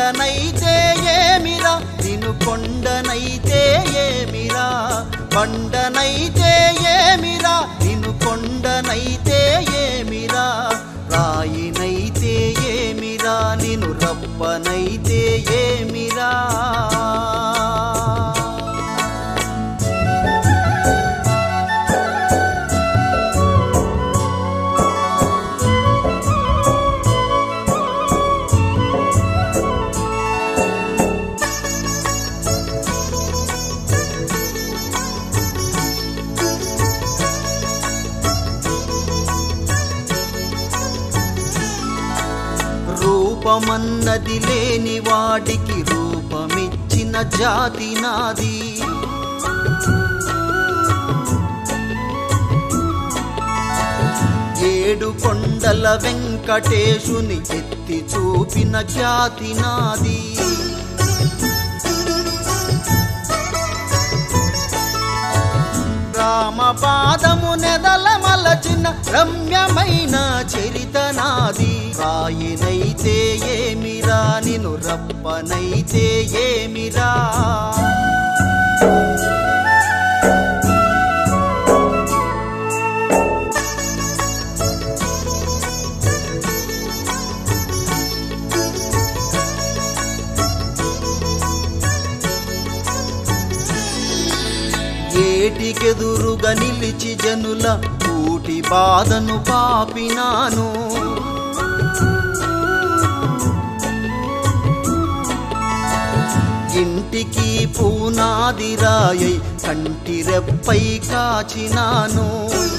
బండనైతే ఏమిరా నిన్ను కొండనైతే ఏమిరా బండనైతే ఏమిరా నిన్ను కొండనైతే ఏమిరా రాయినైతే ఏమిరా నిన్ను రప్పనైతే ఏమిరా రూపమన్నది లేని వాడికి రూపమిచ్చిన జాతి నాది ఏడు కొండల వెంకటేశుని ఎత్తి చూపిన ఖ్యాతి నాది రామ పాదము నెదల మలచిన రమ్యమైన చరిత నాది రాయినైతే ఏమిరా నిను రప్పనైతే ఏమిరా ఏటికెదురుగా నిలిచి జనుల కూటి బాధను పాపినాను ఇంటికి పూనాది రాయై కంటి రెప్పై కాచినాను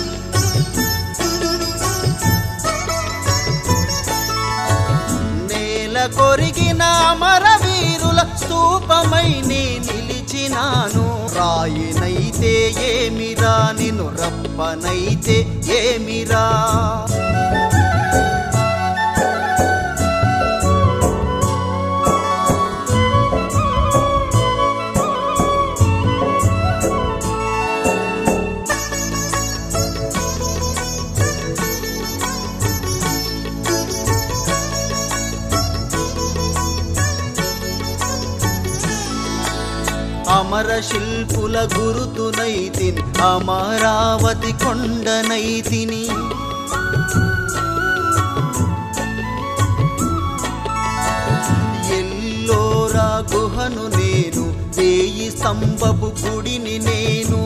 నేల కొరిగిన అమరవీరుల స్తూపమై నీ నిలిచినాను రాయినైతే ఏమిరా నిన్ను రప్పనైతే ఏమిరా అమర శిల్పుల గురుతునైతిని అమరావతి కొండనైతిని ఎల్లోరా గుహను నేను వేయి స్తంభపు గుడిని నేను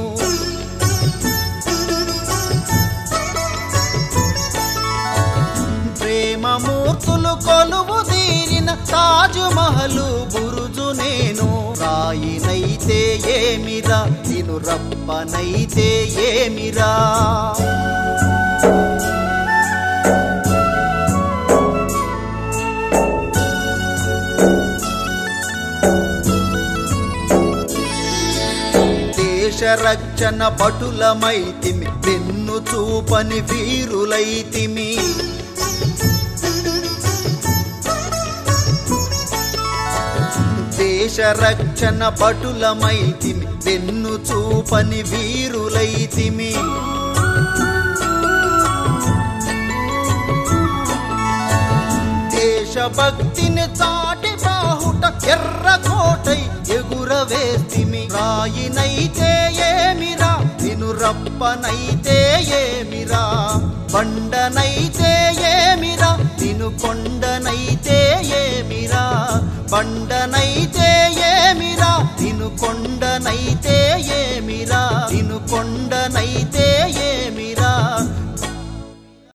ప్రేమమూర్తులు కొలువు తీరిన తాజు మహలు బురుజు నేను రాయినైతే ఏమిరా నిను రప్పనైతే ఏమిరా దేశ రక్షణ భటులమైతిమి వెన్ను చూపని వీరులైతిమి దేశ రక్షణ భటులమైతిమి వెన్ను చూపని వీరులైతిమి దేశభక్తిని చాటి బాహుట ఎర్ర కోటై ఎగురవేస్తిమి రాయినైతే ఏమిరా నిను రప్పనైతే ఏమిరా బండనైతే ఏమిరా నిను కొండనైతే ఏమిరా బండనైతే ఏమిరా నిను కొండనైతే ఏ